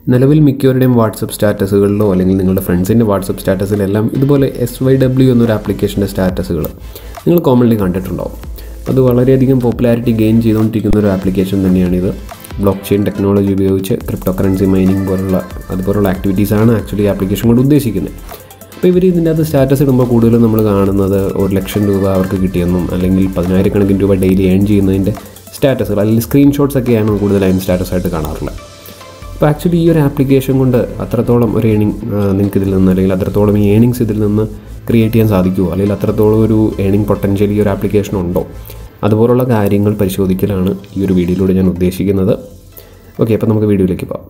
നിലവിൽ മിക്കവരുടെയും വാട്സപ്പ് സ്റ്റാറ്റസുകളിലോ അല്ലെങ്കിൽ നിങ്ങളുടെ ഫ്രണ്ട്സിൻ്റെ വാട്സപ്പ് സ്റ്റാറ്റസിലെല്ലാം ഇതുപോലെ എസ് വൈ ഡബ്ല്യു എന്നൊരു ആപ്ലിക്കേഷൻ്റെ സ്റ്റാറ്റസുകൾ നിങ്ങൾ കോമൺലി കണ്ടിട്ടുണ്ടാവും അത് വളരെയധികം പോപ്പുലാരിറ്റി ഗെയിൻ ചെയ്തുകൊണ്ടിരിക്കുന്ന ഒരു ആപ്ലിക്കേഷൻ തന്നെയാണിത് ബ്ലോക്ക് ചെയിൻ ടെക്നോളജി ഉപയോഗിച്ച് ക്രിപ്റ്റോ കറൻസി മൈനിങ് പോലുള്ള അതുപോലുള്ള ആക്ടിവിറ്റീസാണ് ആക്ച്വലി ഈ ആപ്ലിക്കേഷൻ കൊണ്ട് ഉദ്ദേശിക്കുന്നത് അപ്പോൾ ഇവർ ഇതിൻ്റെ അകത്ത് സ്റ്റാറ്റസ് ഇടുമ്പോൾ കൂടുതലും നമ്മൾ കാണുന്നത് ഒരു ലക്ഷം രൂപ അവർക്ക് കിട്ടിയെന്നും അല്ലെങ്കിൽ പതിനായിരക്കണക്കിന് രൂപ ഡെയിലി ഏൺ ചെയ്യുന്നതിൻ്റെ സ്റ്റാറ്റസുകൾ അല്ലെങ്കിൽ സ്ക്രീൻഷോട്ട്സ് ഒക്കെയാണ് കൂടുതലായും സ്റ്റാറ്റസ് ആയിട്ട് കാണാറുള്ളത് അപ്പോൾ ആക്ച്വലി ഈ ഒരു ആപ്ലിക്കേഷൻ കൊണ്ട് അത്രത്തോളം ഒരു ഏണിംഗ് നിങ്ങൾക്ക് ഇതിൽ നിന്ന് അല്ലെങ്കിൽ അത്രത്തോളം ഈ ഏണിങ്സ് ഇതിൽ നിന്ന് ക്രിയേറ്റ് ചെയ്യാൻ സാധിക്കുമോ അല്ലെങ്കിൽ അത്രത്തോളം ഒരു ഏണിംഗ് പൊട്ടൻഷ്യൽ ഈ ഒരു ആപ്ലിക്കേഷൻ ഉണ്ടോ അതുപോലുള്ള കാര്യങ്ങൾ പരിശോധിക്കലാണ് ഈ ഒരു വീഡിയോയിലൂടെ ഞാൻ ഉദ്ദേശിക്കുന്നത് ഓക്കെ അപ്പോൾ നമുക്ക് വീഡിയോയിലേക്ക് പോകാം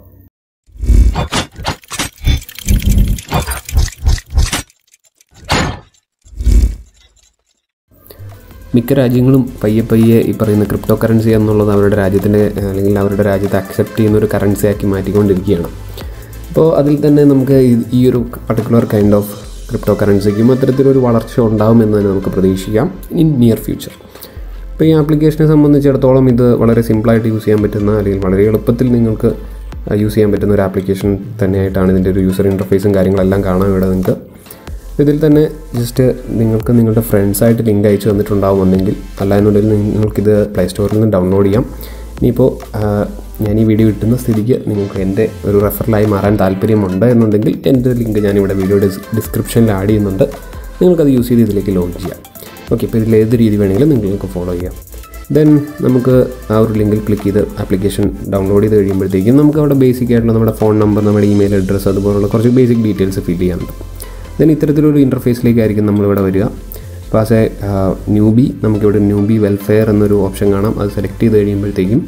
മിക്ക രാജ്യങ്ങളും പയ്യെ പയ്യെ ഈ പറയുന്ന ക്രിപ്റ്റോ കറൻസി എന്നുള്ളത് അവരുടെ രാജ്യത്തിൻ്റെ അല്ലെങ്കിൽ അവരുടെ രാജ്യത്ത് അക്സെപ്റ്റ് ചെയ്യുന്ന ഒരു കറൻസി ആക്കി മാറ്റിക്കൊണ്ടിരിക്കുകയാണ് അപ്പോൾ അതിൽ തന്നെ നമുക്ക് ഈ- ഈ ഒരു പർട്ടിക്കുലർ കൈൻഡ് ഓഫ് ക്രിപ്റ്റോ കറൻസിക്കും അത്തരത്തിലൊരു വളർച്ച ഉണ്ടാകുമെന്ന് തന്നെ നമുക്ക് പ്രതീക്ഷിക്കാം ഇൻ നിയർ ഫ്യൂച്ചർ അപ്പോൾ ഈ ആപ്ലിക്കേഷനെ സംബന്ധിച്ചിടത്തോളം ഇത് വളരെ സിമ്പിളായിട്ട് യൂസ് ചെയ്യാൻ പറ്റുന്ന അല്ലെങ്കിൽ വളരെ എളുപ്പത്തിൽ നിങ്ങൾക്ക് യൂസ് ചെയ്യാൻ പറ്റുന്ന ഒരു ആപ്ലിക്കേഷൻ തന്നെയായിട്ടാണ് ഇതിൻ്റെ ഒരു യൂസർ ഇൻ്റർഫേസും കാര്യങ്ങളെല്ലാം കാണാൻ ഇവിടെ നിങ്ങൾക്ക് ഇതിൽ തന്നെ ജസ്റ്റ് നിങ്ങൾക്ക് നിങ്ങളുടെ ഫ്രണ്ട്സായിട്ട് ലിങ്ക് അയച്ചു തന്നിട്ടുണ്ടാവുമെന്നെങ്കിൽ അല്ല എന്നുണ്ടെങ്കിൽ നിങ്ങൾക്കിത് പ്ലേ സ്റ്റോറിൽ നിന്ന് ഡൗൺലോഡ് ചെയ്യാം ഇനിയിപ്പോൾ ഞാൻ ഈ വീഡിയോ കിട്ടുന്ന സ്ഥിതിക്ക് നിങ്ങൾക്ക് എൻ്റെ ഒരു റെഫറലായി മാറാൻ താല്പര്യമുണ്ട് എന്നുണ്ടെങ്കിൽ എൻ്റെ ലിങ്ക് ഞാനിവിടെ വീഡിയോ ഡിസ്ക്രിപ്ഷനിൽ ആഡ് ചെയ്യുന്നുണ്ട് നിങ്ങൾക്കത് യൂസ് ചെയ്ത് ഇതിലേക്ക് ലോഗ് ചെയ്യാം ഓക്കെ ഇപ്പോൾ ഇതിൽ ഏത് രീതി വേണമെങ്കിലും നിങ്ങൾക്ക് ഫോളോ ചെയ്യാം ദെൻ നമുക്ക് ആ ഒരു ലിങ്കിൽ ക്ലിക്ക് ചെയ്ത് ആപ്ലിക്കേഷൻ ഡൗൺലോഡ് ചെയ്ത് കഴിയുമ്പോഴത്തേക്കും നമുക്ക് അവിടെ ബേസിക് ആയിട്ടുള്ള നമ്മുടെ ഫോൺ നമ്പർ നമ്മുടെ ഇമെയിൽ അഡ്രസ്സ് അതുപോലുള്ള കുറച്ച് ബേസിക് ഡീറ്റെയിൽസ് ഫിൽ ചെയ്യാനുണ്ട് ദെൻ ഇത്തരത്തിലൊരു ഇൻ്റർഫേസിലേക്കായിരിക്കും നമ്മളിവിടെ വരിക അപ്പോൾ ആസ് എ ന്യൂബി നമുക്കിവിടെ ന്യൂബി വെൽഫെയർ എന്നൊരു ഓപ്ഷൻ കാണാം അത് സെലക്ട് ചെയ്ത് കഴിയുമ്പോഴത്തേക്കും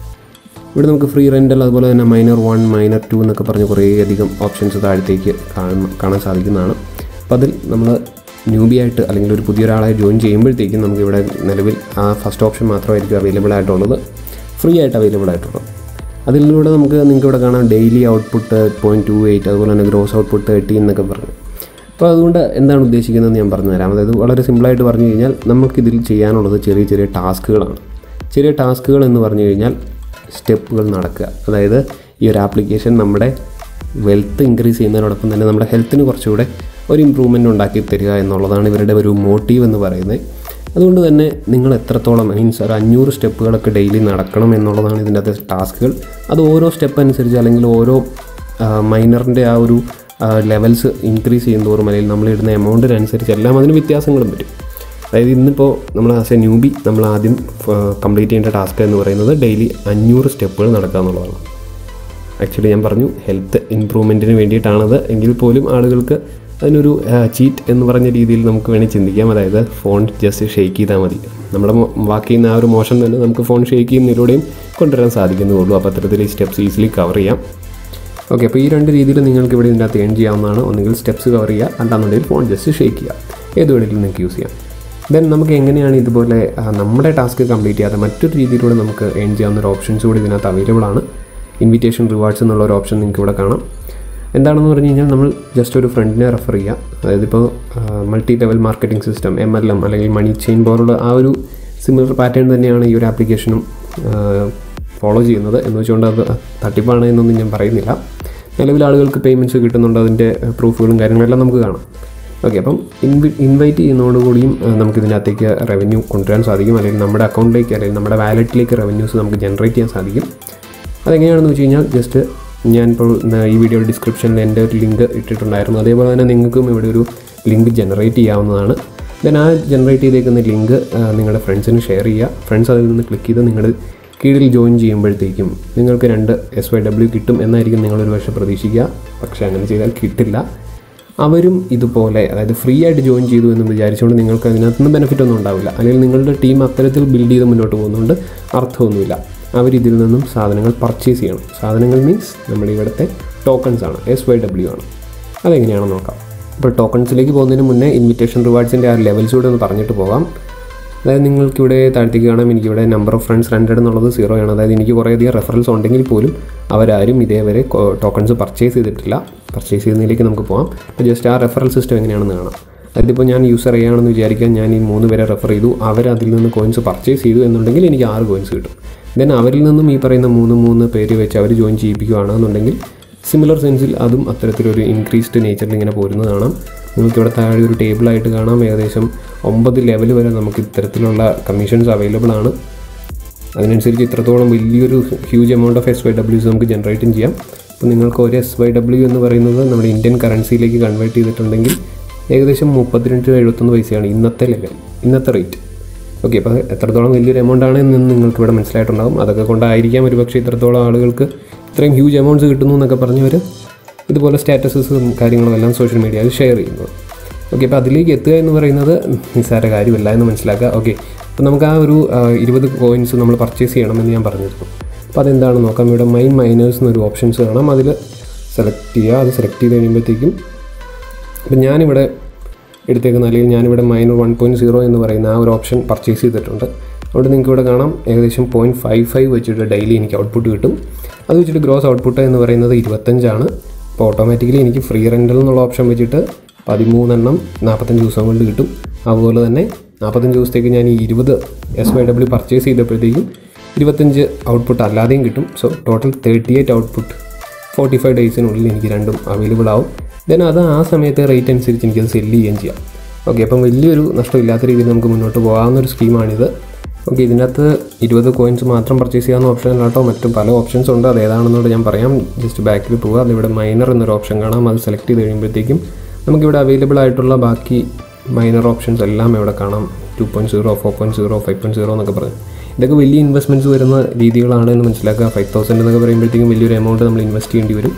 ഇവിടെ നമുക്ക് ഫ്രീ റെൻ്റൽ അതുപോലെ തന്നെ മൈനർ വൺ മൈനർ ടു എന്നൊക്കെ പറഞ്ഞ് കുറേയധികം ഓപ്ഷൻസ് താഴത്തേക്ക് കാണാൻ കാണാൻ സാധിക്കുന്നതാണ് അപ്പോൾ അതിൽ നമ്മൾ ന്യൂബി ആയിട്ട് അല്ലെങ്കിൽ ഒരു പുതിയൊരാളെ ജോയിൻ ചെയ്യുമ്പോഴത്തേക്കും നമുക്ക് ഇവിടെ നിലവിൽ ആ ഫസ്റ്റ് ഓപ്ഷൻ മാത്രമായിരിക്കും അവൈലബിൾ ആയിട്ടുള്ളത് ഫ്രീ ആയിട്ട് അവൈലബിൾ ആയിട്ടുള്ളത് അതിലൂടെ നമുക്ക് നിങ്ങൾക്ക് ഇവിടെ കാണാം daily output point two eight അതുപോലെ തന്നെ ഗ്രോസ് ഔട്ട്പുട്ട് തേർട്ടി എന്നൊക്കെ പറഞ്ഞു അപ്പോൾ അതുകൊണ്ട് എന്താണ് ഉദ്ദേശിക്കുന്നതെന്ന് ഞാൻ പറഞ്ഞു തരാം അതായത് വളരെ സിമ്പിളായിട്ട് പറഞ്ഞു കഴിഞ്ഞാൽ നമുക്കിതിൽ ചെയ്യാനുള്ളത് ചെറിയ ചെറിയ ടാസ്കുകളാണ് ചെറിയ ടാസ്കുകൾ എന്ന് പറഞ്ഞു കഴിഞ്ഞാൽ സ്റ്റെപ്പുകൾ നടക്കുക അതായത് ഈ ഒരു ആപ്ലിക്കേഷൻ നമ്മുടെ വെൽത്ത് ഇൻക്രീസ് ചെയ്യുന്നതിനോടൊപ്പം തന്നെ നമ്മുടെ ഹെൽത്തിന് കുറച്ചുകൂടെ ഒരു ഇമ്പ്രൂവ്മെൻ്റ് ഉണ്ടാക്കി തരിക എന്നുള്ളതാണ് ഇവരുടെ ഒരു മോട്ടീവ് എന്ന് പറയുന്നത് അതുകൊണ്ട് തന്നെ നിങ്ങൾ എത്രത്തോളം മീൻസ് ഒരു അഞ്ഞൂറ് സ്റ്റെപ്പുകളൊക്കെ ഡെയിലി നടക്കണം എന്നുള്ളതാണ് ഇതിൻ്റെ അകത്തെ ടാസ്കുകൾ അത് ഓരോ സ്റ്റെപ്പ് അനുസരിച്ച് അല്ലെങ്കിൽ ഓരോ മൈനറിൻ്റെ ആ ഒരു ലെവൽസ് ഇൻക്രീസ് ചെയ്യുന്നതോറും അല്ലെങ്കിൽ നമ്മൾ ഇടുന്ന എമൗണ്ടിനനുസരിച്ച് എല്ലാം അതിന് വ്യത്യാസങ്ങളും വരും അതായത് ഇന്നിപ്പോൾ നമ്മൾ ആസ് എ ന്യൂബി നമ്മൾ ആദ്യം കംപ്ലീറ്റ് ചെയ്യേണ്ട ടാസ്ക് എന്ന് പറയുന്നത് ഡെയിലി അഞ്ഞൂറ് സ്റ്റെപ്പുകൾ നടക്കുക എന്നുള്ളതാണ് ആക്ച്വലി ഞാൻ പറഞ്ഞു ഹെൽത്ത് ഇമ്പ്രൂവ്മെൻറ്റിന് വേണ്ടിയിട്ടാണത് എങ്കിൽ പോലും ആളുകൾക്ക് അതിനൊരു ചീറ്റ് എന്ന് പറഞ്ഞ രീതിയിൽ നമുക്ക് വേണമെങ്കിൽ ചിന്തിക്കാം അതായത് ഫോൺ ജസ്റ്റ് ഷെയ്ക്ക് ചെയ്താൽ മതി നമ്മുടെ മോ- വാക്ക് ചെയ്യുന്ന ആ ഒരു മോഷൻ തന്നെ നമുക്ക് ഫോൺ ഷെയ്ക്ക് ചെയ്യുന്നതിലൂടെയും കൊണ്ടുവരാൻ സാധിക്കുന്നതുള്ളൂ അപ്പോൾ അത്തരത്തിൽ ഈ സ്റ്റെപ്സ് ഈസിലി കവർ ചെയ്യാം ഓക്കെ അപ്പോൾ ഈ രണ്ട് രീതിയിൽ നിങ്ങൾക്ക് ഇവിടെ ഇതിൻ്റെ അകത്ത് ഏൺ ചെയ്യാവുന്നതാണ് ഒന്നുകിൽ സ്റ്റെപ്സ് കവർ ചെയ്യുക അല്ലാന്നുണ്ടെങ്കിൽ ഫോൺ ജസ്റ്റ് ഷെയ്ക്ക് ചെയ്യുക ഏത് വേണമെങ്കിലും നിങ്ങൾക്ക് യൂസ് ചെയ്യാം ദെൻ നമുക്ക് എങ്ങനെയാണ് ഇതുപോലെ ആ, നമ്മുടെ ടാസ്ക് കംപ്ലീറ്റ് ചെയ്യാതെ മറ്റൊരു രീതിയിലൂടെ നമുക്ക് ഏൺ ചെയ്യാവുന്ന ഒരു ഓപ്ഷൻസ് കൂടി ഇതിനകത്ത് അവൈലബിൾ ആണ് ഇൻവിറ്റേഷൻ റിവാർഡ്സ് എന്നുള്ള ഒരു ഓപ്ഷൻ നിങ്ങൾക്ക് ഇവിടെ കാണാം എന്താണെന്ന് പറഞ്ഞു കഴിഞ്ഞാൽ നമ്മൾ ജസ്റ്റ് ഒരു ഫ്രണ്ടിനെ റെഫർ ചെയ്യുക അതായത് ഇപ്പോൾ multi level marketing system M L M അല്ലെങ്കിൽ മണി ചെയിൻ പോലുള്ള ആ ഒരു സിമിലർ പാറ്റേൺ തന്നെയാണ് ഈ ഒരു ആപ്ലിക്കേഷനും ഫോളോ ചെയ്യുന്നത് എന്ന് വെച്ചുകൊണ്ട് അത് തട്ടിപ്പാണ് എന്നൊന്നും ഞാൻ പറയുന്നില്ല നിലവിൽ ആളുകൾക്ക് പേയ്മെൻറ്റ്സ് കിട്ടുന്നുണ്ട് അതിൻ്റെ പ്രൂഫുകളും കാര്യങ്ങളെല്ലാം നമുക്ക് കാണാം ഓക്കെ അപ്പം ഇൻവി ഇൻവൈറ്റ് ചെയ്യുന്നതോടുകൂടിയും ആ, നമുക്ക് ഇതിനകത്തേക്ക് റവന്യൂ കൊണ്ടുവരാൻ സാധിക്കും അല്ലെങ്കിൽ നമ്മുടെ അക്കൗണ്ടിലേക്ക് അല്ലെങ്കിൽ നമ്മുടെ വാലറ്റിലേക്ക് റവന്യൂസ് നമുക്ക് ജനറേറ്റ് ചെയ്യാൻ സാധിക്കും അതെങ്ങനെയാണെന്ന് വെച്ച് കഴിഞ്ഞാൽ ജസ്റ്റ് ഞാനിപ്പോൾ ന- ഈ വീഡിയോ ഡിസ്ക്രിപ്ഷനിൽ എൻ്റെ ഒരു ലിങ്ക് ഇട്ടിട്ടുണ്ടായിരുന്നു അതേപോലെ തന്നെ നിങ്ങൾക്കും ഇവിടെ ഒരു ലിങ്ക് ജനറേറ്റ് ചെയ്യാവുന്നതാണ് ദെൻ ആ ജനറേറ്റ് ചെയ്തേക്കുന്ന ലിങ്ക് നിങ്ങളുടെ ഫ്രണ്ട്സിന് ഷെയർ ചെയ്യുക ഫ്രണ്ട്സ് അതിൽ നിന്ന് ക്ലിക്ക് ചെയ്ത് നിങ്ങളുടെ കീഴിൽ ജോയിൻ ചെയ്യുമ്പോഴത്തേക്കും നിങ്ങൾക്ക് രണ്ട് എസ് വൈ ഡബ്ല്യു കിട്ടും എന്നായിരിക്കും നിങ്ങളൊരു പക്ഷേ പ്രതീക്ഷിക്കുക പക്ഷേ അങ്ങനെ ചെയ്താൽ കിട്ടില്ല അവരും ഇതുപോലെ അതായത് ഫ്രീ ആയിട്ട് ജോയിൻ ചെയ്തു എന്ന് വിചാരിച്ചുകൊണ്ട് നിങ്ങൾക്ക് അതിനകത്തുനിന്ന് ബെനിഫിറ്റ് ഒന്നും ഉണ്ടാവില്ല അല്ലെങ്കിൽ നിങ്ങളുടെ ടീം അത്തരത്തിൽ ബിൽഡ് ചെയ്ത് മുന്നോട്ട് പോകുന്നതുകൊണ്ട് അർത്ഥമൊന്നുമില്ല അവരിതിൽ നിന്നും സാധനങ്ങൾ പർച്ചേസ് ചെയ്യണം സാധനങ്ങൾ മീൻസ് നമ്മുടെ ഇവിടുത്തെ ടോക്കൺസ് ആണ് എസ് വൈ ഡബ്ല്യു ആണ് അതെങ്ങനെയാണെന്ന് നോക്കാം ഇപ്പോൾ ടോക്കൺസിലേക്ക് പോകുന്നതിന് മുന്നേ ഇൻവിറ്റേഷൻ റിവാർഡ്സിൻ്റെ ആ ലെവൽസ് കൂടെ ഒന്ന് പറഞ്ഞിട്ട് പോകാം അതായത് നിങ്ങൾക്കിവിടെ താഴ്ത്തേക്ക് കാണാം എനിക്കിവിടെ നമ്പർ ഓഫ് ഫ്രണ്ട്സ് രണ്ടെണ്ണം എന്നുള്ളത് സീറോ ആണ് അതായത് എനിക്ക് കുറേയധികം റെഫറൻസ് ഉണ്ടെങ്കിൽ പോലും അവരാരും ഇതേവരെ ടോക്കൺസ് പർച്ചേസ് ചെയ്തിട്ടില്ല പർച്ചേസ് ചെയ്യുന്നതിലേക്ക് നമുക്ക് പോകാം അപ്പോൾ ജസ്റ്റ് ആ റെഫറൽ സിസ്റ്റം എങ്ങനെയാണെന്ന് കാണാം അതായത് ഇപ്പോൾ ഞാൻ യൂസർ ചെയ്യുകയാണെന്ന് വിചാരിക്കാൻ ഞാൻ ഈ മൂന്ന് പേരെ റെഫർ ചെയ്തു അവർ അതിൽ നിന്ന് കോയിൻസ് പർച്ചേസ് ചെയ്തു എന്നുണ്ടെങ്കിൽ എനിക്ക് ആറ് കോയിൻസ് കിട്ടും ദെൻ അവരിൽ നിന്നും ഈ പറയുന്ന മൂന്ന് മൂന്ന് പേര് വെച്ച് അവർ ജോയിൻ ചെയ്യിപ്പിക്കുകയാണെന്നുണ്ടെങ്കിൽ സിമിലർ സെൻസിൽ അതും അത്തരത്തിലൊരു ഇൻക്രീസ്ഡ് നേച്ചറിൽ ഇങ്ങനെ പോരുന്നത് കാണാം നിങ്ങൾക്കിവിടെ താഴെ ഒരു ടേബിളായിട്ട് കാണാം ഏകദേശം ഒമ്പത് ലെവൽ വരെ നമുക്ക് ഇത്തരത്തിലുള്ള കമ്മീഷൻസ് അവൈലബിൾ ആണ് അതിനനുസരിച്ച് ഇത്രത്തോളം വലിയൊരു huge amount of S Y ഡബ്ല്യൂസ് നമുക്ക് ജനറേറ്റും ചെയ്യാം അപ്പോൾ നിങ്ങൾക്ക് ഒരു എസ് വൈ ഡബ്ല്യു എന്ന് പറയുന്നത് നമ്മുടെ ഇന്ത്യൻ കറൻസിയിലേക്ക് കൺവേർട്ട് ചെയ്തിട്ടുണ്ടെങ്കിൽ ഏകദേശം മുപ്പത്തിരണ്ട് ടു എഴുപത്തൊന്ന് പൈസയാണ് ഇന്നത്തെ ലെവൽ ഇന്നത്തെ റേറ്റ് ഓക്കെ അപ്പോൾ എത്രത്തോളം വലിയൊരു എമൗണ്ട് ആണ് എന്ന് നിങ്ങൾക്ക് ഇവിടെ മനസ്സിലായിട്ടുണ്ടാകും അതൊക്കെ കൊണ്ടായിരിക്കാം ഒരു പക്ഷേ ഇത്രത്തോളം ആളുകൾക്ക് ഇത്രയും ഹ്യൂജ് എമൗണ്ട്സ് കിട്ടുന്നു എന്നൊക്കെ പറഞ്ഞവർ ഇതുപോലെ സ്റ്റാറ്റസസും കാര്യങ്ങളും എല്ലാം സോഷ്യൽ മീഡിയയിൽ ഷെയർ ചെയ്യുന്നത് ഓക്കെ അപ്പോൾ അതിലേക്ക് എത്തുക എന്ന് പറയുന്നത് നിസ്സാര കാര്യമല്ല എന്ന് മനസ്സിലാക്കുക ഓക്കെ അപ്പോൾ നമുക്ക് ആ ഒരു ആ, ഇരുപത് കോയിൻസ് നമ്മൾ പർച്ചേസ് ചെയ്യണമെന്ന് ഞാൻ പറഞ്ഞിരുന്നു അപ്പോൾ അതെന്താണെന്ന് നോക്കാം ഇവിടെ മൈൻ മൈനേഴ്സ് എന്നൊരു ഓപ്ഷൻസ് കാണാം അതിൽ സെലക്ട് ചെയ്യുക അത് സെലക്ട് ചെയ്ത് കഴിയുമ്പോഴത്തേക്കും അപ്പം ഞാനിവിടെ എടുത്തേക്കുന്ന അല്ലെങ്കിൽ ഞാനിവിടെ മൈനർ വൺ പോയിൻറ്റ് സീറോ എന്ന് പറയുന്ന ആ ഒരു ഓപ്ഷൻ പർച്ചേസ് ചെയ്തിട്ടുണ്ട് അവിടെ നിങ്ങൾക്ക് ഇവിടെ കാണാം ഏകദേശം പോയിൻറ്റ് ഫൈവ് ഫൈവ് വെച്ചിട്ട് ഡെയിലി എനിക്ക് ഔട്ട്പുട്ട് കിട്ടും അത് വെച്ചിട്ട് ഗ്രോസ് ഔട്ട്പുട്ട് എന്ന് പറയുന്നത് ഇരുപത്തഞ്ചാണ് അപ്പോൾ ഓട്ടോമാറ്റിക്കലി എനിക്ക് ഫ്രീ റെൻ്റൽ എന്നുള്ള ഓപ്ഷൻ വെച്ചിട്ട് പതിമൂന്നെണ്ണം നാൽപ്പത്തഞ്ച് ദിവസം കൊണ്ട് കിട്ടും അതുപോലെ തന്നെ നാൽപ്പത്തഞ്ച് ദിവസത്തേക്ക് ഞാൻ ഈ ഇരുപത് എസ് വൈ ഡബ്ല്യു പർച്ചേസ് ചെയ്തപ്പോഴത്തേക്കും ഇരുപത്തഞ്ച് ഔട്ട്പുട്ട് അല്ലാതെയും കിട്ടും so total thirty eight output forty five ഡേയ്സിനുള്ളിൽ എനിക്ക് രണ്ടും അവൈലബിൾ ആവും ദെൻ അത് ആ സമയത്തെ റേറ്റ് അനുസരിച്ച് എനിക്കത് സെല്ല് ചെയ്യുകയും ചെയ്യാം ഓക്കെ അപ്പം വലിയൊരു നഷ്ടമില്ലാത്ത രീതിയിൽ നമുക്ക് മുന്നോട്ട് പോകാവുന്നൊരു സ്കീമാണിത് ഓക്കെ ഇതിനകത്ത് ഇരുപത് കോയിൻസ് മാത്രം പർച്ചേസ് ചെയ്യാവുന്ന ഓപ്ഷൻ കേട്ടോ മറ്റു പല ഓപ്ഷൻസ് ഉണ്ട് അത് ഏതാണെന്നോട് ഞാൻ പറയാം ജസ്റ്റ് ബാക്കിൽ പോവുക അതിവിടെ മൈനർ എന്നൊരു ഓപ്ഷൻ കാണാം അത് സെലക്ട് ചെയ്ത് കഴിയുമ്പോഴത്തേക്കും നമുക്കിവിടെ അവൈലബിൾ ആയിട്ടുള്ള ബാക്കി മൈനർ ഓപ്ഷൻസ് എല്ലാം ഇവിടെ കാണാം two point zero four point zero five point zero എന്നൊക്കെ പറഞ്ഞ് ഇതൊക്കെ വലിയ ഇൻവെസ്റ്റ്മെൻറ്റ്സ് വരുന്ന രീതികളാണ് എന്ന് മനസ്സിലാക്കുക ഫൈവ് തൗസൻഡ് എന്നൊക്കെ പറയുമ്പോഴത്തേക്കും വലിയൊരു എമൗണ്ട് നമ്മൾ ഇൻവെസ്റ്റ് ചെയ്യേണ്ടി വരും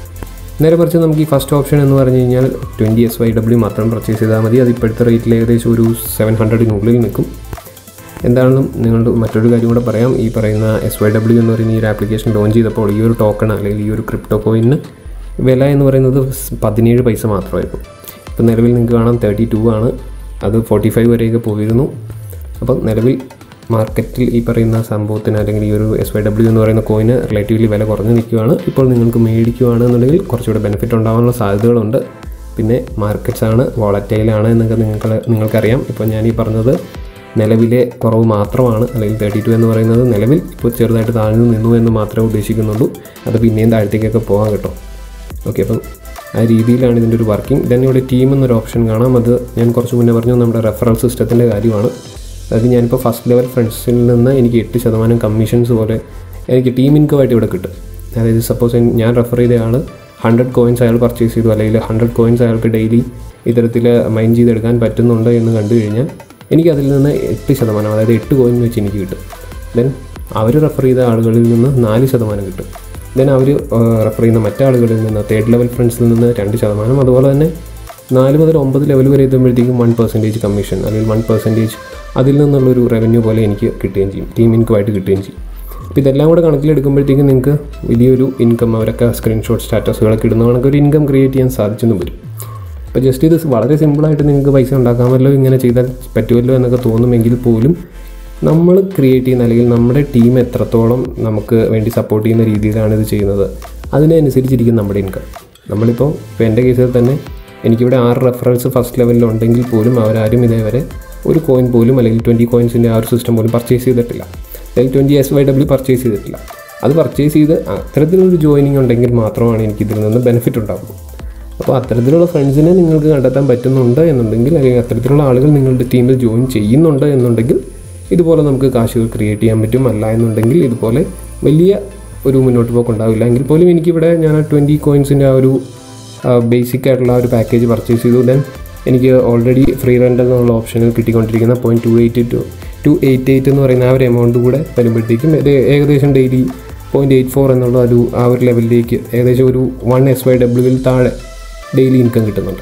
നേരെ മറിച്ച് നമുക്ക് ഈ ഫസ്റ്റ് ഓപ്ഷൻ എന്ന് പറഞ്ഞു കഴിഞ്ഞാൽ ട്വൻറ്റി എസ് വൈ ഡബ്ല്യു മാത്രം പർച്ചേസ് ചെയ്താൽ മതി അത് ഇപ്പോഴത്തെ റേറ്റിൽ ഏകദേശം ഒരു സെവൻ ഹൺഡ്രഡിനുള്ളിൽ നിൽക്കും എന്താണെന്നും നിങ്ങളുടെ മറ്റൊരു കാര്യം കൂടെ പറയാം ഈ പറയുന്ന എസ് വൈ ഡബ്ല്യു എന്ന് പറയുന്ന ഈ ഒരു ആപ്ലിക്കേഷൻ ലോഞ്ച് ചെയ്തപ്പോൾ ഈ ഒരു ടോക്കൺ അല്ലെങ്കിൽ ഈ ഒരു ക്രിപ്റ്റോ കോയിന് വില എന്ന് പറയുന്നത് സ് പതിനേഴ് പൈസ മാത്രമായിരുന്നു ഇപ്പോൾ നിലവിൽ നിങ്ങൾക്ക് കാണാം തേർട്ടി ടു ആണ് അത് ഫോർട്ടി ഫൈവ് വരെയൊക്കെ പോയിരുന്നു അപ്പം നിലവിൽ മാർക്കറ്റിൽ ഈ പറയുന്ന സംഭവത്തിന് അല്ലെങ്കിൽ ഈ ഒരു എസ് വൈ ഡബ്ല്യു എന്ന് പറയുന്ന കോയിന് റിലേറ്റീവ്ലി വില കുറഞ്ഞു നിൽക്കുകയാണ് ഇപ്പോൾ നിങ്ങൾക്ക് മേടിക്കുകയാണെന്നുണ്ടെങ്കിൽ കുറച്ചുകൂടെ ബെനിഫിറ്റ് ഉണ്ടാകാനുള്ള സാധ്യതകളുണ്ട് പിന്നെ മാർക്കറ്റ്സ് ആണ് വോളറ്റൈലാണ് എന്നൊക്കെ നിങ്ങൾക്ക് നിങ്ങൾക്കറിയാം ഇപ്പോൾ ഞാൻ ഈ പറഞ്ഞത് നിലവിലെ കുറവ് മാത്രമാണ് അല്ലെങ്കിൽ തേർട്ടി ടു എന്ന് പറയുന്നത് നിലവിൽ ഇപ്പോൾ ചെറുതായിട്ട് താഴ്ന്നു നിന്നു എന്ന് മാത്രമേ ഉദ്ദേശിക്കുന്നുള്ളൂ അത് പിന്നെയും താഴത്തേക്കൊക്കെ പോകാം കേട്ടോ ഓക്കെ അപ്പം ആ രീതിയിലാണ് ഇതിൻ്റെ ഒരു വർക്കിംഗ് ദെൻ ഇവിടെ ടീം എന്നൊരു ഓപ്ഷൻ കാണാം അത് ഞാൻ കുറച്ച് മുന്നേ പറഞ്ഞു നമ്മുടെ റെഫറൽ സിസ്റ്റത്തിൻ്റെ കാര്യമാണ് അതായത് ഞാനിപ്പോൾ ഫസ്റ്റ് ലെവൽ ഫ്രണ്ട്സിൽ നിന്ന് എനിക്ക് എട്ട് ശതമാനം കമ്മീഷൻസ് പോലെ എനിക്ക് ടീം ഇൻകമായിട്ട് ഇവിടെ കിട്ടും അതായത് സപ്പോസ് ഞാൻ റെഫർ ചെയ്ത ആൾ ഹൺഡ്രഡ് കോയിൻസ് അയാൾ പർച്ചേസ് ചെയ്തു അല്ലെങ്കിൽ ഹൺഡ്രഡ് കോയിൻസ് അയാൾക്ക് ഡെയിലി ഇത്തരത്തിൽ മൈൻ ചെയ്തെടുക്കാൻ പറ്റുന്നുണ്ട് എന്ന് കണ്ടു കഴിഞ്ഞാൽ എനിക്ക് അതിൽ നിന്ന് എട്ട് ശതമാനം അതായത് എട്ട് കോയിൻ വെച്ച് എനിക്ക് കിട്ടും ദെൻ അവർ റെഫർ ചെയ്ത ആളുകളിൽ നിന്ന് നാല് ശതമാനം കിട്ടും ദെൻ അവർ റെഫർ ചെയ്യുന്ന മറ്റാളുകളിൽ നിന്ന് തേർഡ് ലെവൽ ഫ്രണ്ട്സിൽ നിന്ന് രണ്ട് ശതമാനം അതുപോലെ തന്നെ നാല് മുതൽ ഒമ്പത് ലെവൽ വരെ എത്തുമ്പോഴത്തേക്കും വൺ പെർസെൻറ്റേജ് കമ്മീഷൻ അല്ലെങ്കിൽ വൺ പെർസെൻറ്റേജ് അതിൽ നിന്നുള്ളൊരു റവന്യൂ പോലെ എനിക്ക് കിട്ടുകയും ചെയ്യും ടീം ഇൻകമായിട്ട് കിട്ടുകയും ചെയ്യും അപ്പോൾ ഇതെല്ലാം കൂടെ കണക്കിലെടുക്കുമ്പോഴത്തേക്കും നിങ്ങൾക്ക് വലിയൊരു ഇൻകം അവരൊക്കെ സ്ക്രീൻഷോട്ട് സ്റ്റാറ്റസുകളൊക്കെ ഇടുന്ന കണക്ക് ഒരു ഇൻകം ക്രിയേറ്റ് ചെയ്യാൻ സാധിച്ചെന്നും വരും അപ്പോൾ ജസ്റ്റ് ഇത് വളരെ സിമ്പിളായിട്ട് നിങ്ങൾക്ക് പൈസ ഉണ്ടാക്കാമല്ലോ ഇങ്ങനെ ചെയ്താൽ പറ്റുമല്ലോ എന്നൊക്കെ തോന്നുമെങ്കിൽ പോലും നമ്മൾ ക്രിയേറ്റ് ചെയ്യുന്ന അല്ലെങ്കിൽ നമ്മുടെ ടീം എത്രത്തോളം നമുക്ക് വേണ്ടി സപ്പോർട്ട് ചെയ്യുന്ന രീതിയിലാണ് ഇത് ചെയ്യുന്നത് അതിനനുസരിച്ചിരിക്കും നമ്മുടെ ഇൻകം നമ്മളിപ്പോൾ ഇപ്പോൾ എൻ്റെ കേസിൽ തന്നെ എനിക്കിവിടെ ആറ് റെഫറൻസ് ഫസ്റ്റ് ലെവലിൽ ഉണ്ടെങ്കിൽ പോലും അവരാരും ഇതേവരെ ഒരു കോയിൻ പോലും അല്ലെങ്കിൽ ട്വൻറ്റി കോയിൻസിൻ്റെ ആ ഒരു സിസ്റ്റം പോലും പർച്ചേസ് ചെയ്തിട്ടില്ല അല്ലെങ്കിൽ twenty S Y W purchase ചെയ്തിട്ടില്ല അത് പർച്ചേസ് ചെയ്ത് അത്തരത്തിലൊരു ജോയിനിങ് ഉണ്ടെങ്കിൽ മാത്രമാണ് എനിക്കിതിൽ നിന്ന് ബെനിഫിറ്റ് ഉണ്ടാകുന്നത് അപ്പോൾ അത്തരത്തിലുള്ള ഫ്രണ്ട്സിനെ നിങ്ങൾക്ക് കണ്ടെത്താൻ പറ്റുന്നുണ്ട് എന്നുണ്ടെങ്കിൽ അല്ലെങ്കിൽ അത്തരത്തിലുള്ള ആളുകൾ നിങ്ങളുടെ ടീമിൽ ജോയിൻ ചെയ്യുന്നുണ്ട് എന്നുണ്ടെങ്കിൽ ഇതുപോലെ നമുക്ക് കാശുകൾ ക്രിയേറ്റ് ചെയ്യാൻ പറ്റും അല്ല എന്നുണ്ടെങ്കിൽ ഇതുപോലെ വലിയ ഒരു മുന്നോട്ട് പോക്ക് ഉണ്ടാവില്ല എങ്കിൽ പോലും എനിക്കിവിടെ ഞാൻ ട്വൻറ്റി കോയിൻസിൻ്റെ ആ ഒരു ബേസിക് ആയിട്ടുള്ള ആ ഒരു പാക്കേജ് പർച്ചേസ് ചെയ്തു ദെൻ എനിക്ക് ഓൾറെഡി ഫ്രീ റെൻ്റൽ എന്നുള്ള ഓപ്ഷനിൽ കിട്ടിക്കൊണ്ടിരിക്കുന്ന point two eight two two eight eight എന്ന് പറയുന്ന ആ ഒരു എമൗണ്ട് കൂടെ വരുമ്പോഴത്തേക്കും ഇത് ഏകദേശം ഡെയിലി പോയിൻറ്റ് എയ്റ്റ് ഫോർ എന്നുള്ള ഒരു ആ ഒരു ലെവലിലേക്ക് ഏകദേശം ഒരു വൺ എസ് വൈ ഡബ്ല്യുവിൽ താഴെ ഡെയിലി ഇൻകം കിട്ടുന്നുണ്ട്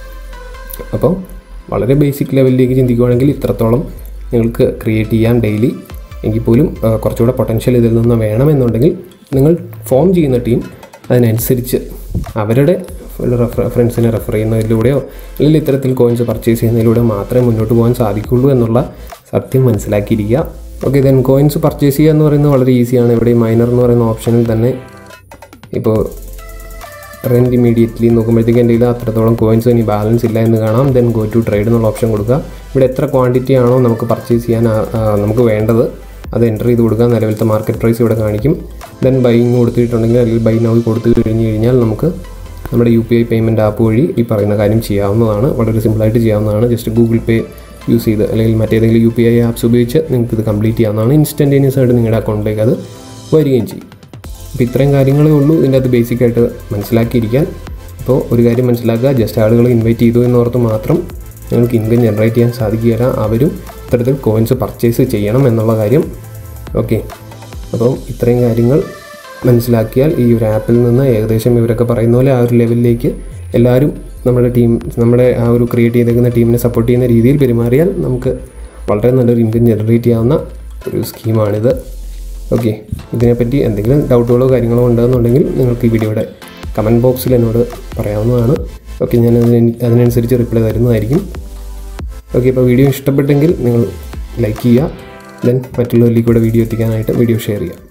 അപ്പോൾ വളരെ ബേസിക് ലെവലിലേക്ക് ചിന്തിക്കുകയാണെങ്കിൽ ഇത്രത്തോളം നിങ്ങൾക്ക് ക്രിയേറ്റ് ചെയ്യാൻ ഡെയിലി എങ്കിൽ പോലും ആ, കുറച്ചുകൂടെ പൊട്ടൻഷ്യൽ ഇതിൽ നിന്ന് വേണമെന്നുണ്ടെങ്കിൽ നിങ്ങൾ ഫോം ചെയ്യുന്ന ടീം അതിനനുസരിച്ച് അവരുടെ റെഫർ ഫ്രണ്ട്സിനെ റെഫർ ചെയ്യുന്നതിലൂടെയോ അല്ലെങ്കിൽ ഇത്തരത്തിൽ കോയിൻസ് പർച്ചേസ് ചെയ്യുന്നതിലൂടെ മാത്രമേ മുന്നോട്ട് പോകാൻ സാധിക്കുള്ളൂ എന്നുള്ള സത്യം മനസ്സിലാക്കിയിരിക്കുക ഓക്കെ ദെൻ കോയിൻസ് പർച്ചേസ് ചെയ്യുക എന്ന് പറയുന്നത് വളരെ ഈസിയാണ് ഇവിടെ മൈനർ എന്ന് പറയുന്ന ഓപ്ഷനിൽ തന്നെ ഇപ്പോൾ റെൻറ്റ് ഇമീഡിയറ്റ്ലി നോക്കുമ്പോഴത്തേക്ക് എൻ്റെ കയ്യിൽ അത്രത്തോളം കോയിൻസ് ഇനി ബാലൻസ് ഇല്ല എന്ന് കാണാം ദെൻ ഗോ ടു ട്രേഡ് എന്നുള്ള ഓപ്ഷൻ കൊടുക്കുക ഇവിടെ എത്ര ക്വാണ്ടിറ്റി ആണോ നമുക്ക് പർച്ചേസ് ചെയ്യാൻ ആ- ആ നമുക്ക് വേണ്ടത് അത് എൻ്റർ ചെയ്ത് കൊടുക്കുക നിലവിലത്തെ മാർക്കറ്റ് പ്രൈസ് ഇവിടെ കാണിക്കും ദെൻ ബൈങ് കൊടുത്തിട്ടുണ്ടെങ്കിൽ അല്ലെങ്കിൽ ബൈ നൗ കൊടുത്തു കഴിഞ്ഞ് കഴിഞ്ഞാൽ നമുക്ക് നമ്മുടെ U P I payment app വഴി ഈ പറയുന്ന കാര്യം ചെയ്യാവുന്നതാണ് വളരെ സിമ്പിളായിട്ട് ചെയ്യാവുന്നതാണ് ജസ്റ്റ് ഗൂഗിൾ പേ യൂസ് ചെയ്ത് അല്ലെങ്കിൽ മറ്റേതെങ്കിലും യു പി ഐ ആപ്സ് ഉപയോഗിച്ച് നിങ്ങൾക്ക് ഇത് കംപ്ലീറ്റ് ചെയ്യാവുന്നതാണ് ഇൻസ്റ്റൻറ്റേനിയസ് ആയിട്ട് നിങ്ങളുടെ അക്കൗണ്ടിലേക്ക് അത് വരികയും ചെയ്യും അപ്പോൾ ഇത്രയും കാര്യങ്ങളേ ഉള്ളൂ ഇതിൻ്റെ അകത്ത് ബേസിക്കായിട്ട് മനസ്സിലാക്കിയിരിക്കാൻ അപ്പോൾ ഒരു കാര്യം മനസ്സിലാക്കുക ജസ്റ്റ് ആളുകൾ ഇൻവൈറ്റ് ചെയ്തു എന്നോർത്ത് മാത്രം നിങ്ങൾക്ക് ഇൻകം ജനറേറ്റ് ചെയ്യാൻ സാധിക്കുകയില്ല അവരും ഇത്തരത്തിൽ കോയിൻസ് പർച്ചേസ് ചെയ്യണം എന്നുള്ള കാര്യം ഓക്കെ അപ്പോൾ ഇത്രയും കാര്യങ്ങൾ മനസ്സിലാക്കിയാൽ ഈ ഒരു ആപ്പിൽ നിന്ന് ഏകദേശം ഇവരൊക്കെ പറയുന്ന പോലെ ആ ഒരു ലെവലിലേക്ക് എല്ലാവരും നമ്മുടെ ടീം നമ്മുടെ ആ ഒരു ക്രിയേറ്റ് ചെയ്തേക്കുന്ന ടീമിനെ സപ്പോർട്ട് ചെയ്യുന്ന രീതിയിൽ പെരുമാറിയാൽ നമുക്ക് വളരെ നല്ലൊരു ഇൻകം ജനറേറ്റ് ചെയ്യാവുന്ന ഒരു സ്കീമാണിത് ഓക്കെ ഇതിനെപ്പറ്റി എന്തെങ്കിലും ഡൗട്ടുകളോ കാര്യങ്ങളോ ഉണ്ടെന്നുണ്ടെങ്കിൽ നിങ്ങൾക്ക് ഈ വീഡിയോയുടെ കമൻറ്റ് ബോക്സിൽ എന്നോട് പറയാവുന്നതാണ് ഓക്കെ ഞാൻ അതിന് അതിനനുസരിച്ച് റിപ്ലൈ തരുന്നതായിരിക്കും ഓക്കെ അപ്പോൾ വീഡിയോ ഇഷ്ടപ്പെട്ടെങ്കിൽ നിങ്ങൾ ലൈക്ക് ചെയ്യുക ദെൻ മറ്റുള്ളവരിലേക്ക് കൂടെ വീഡിയോ എത്തിക്കാനായിട്ട് വീഡിയോ ഷെയർ ചെയ്യുക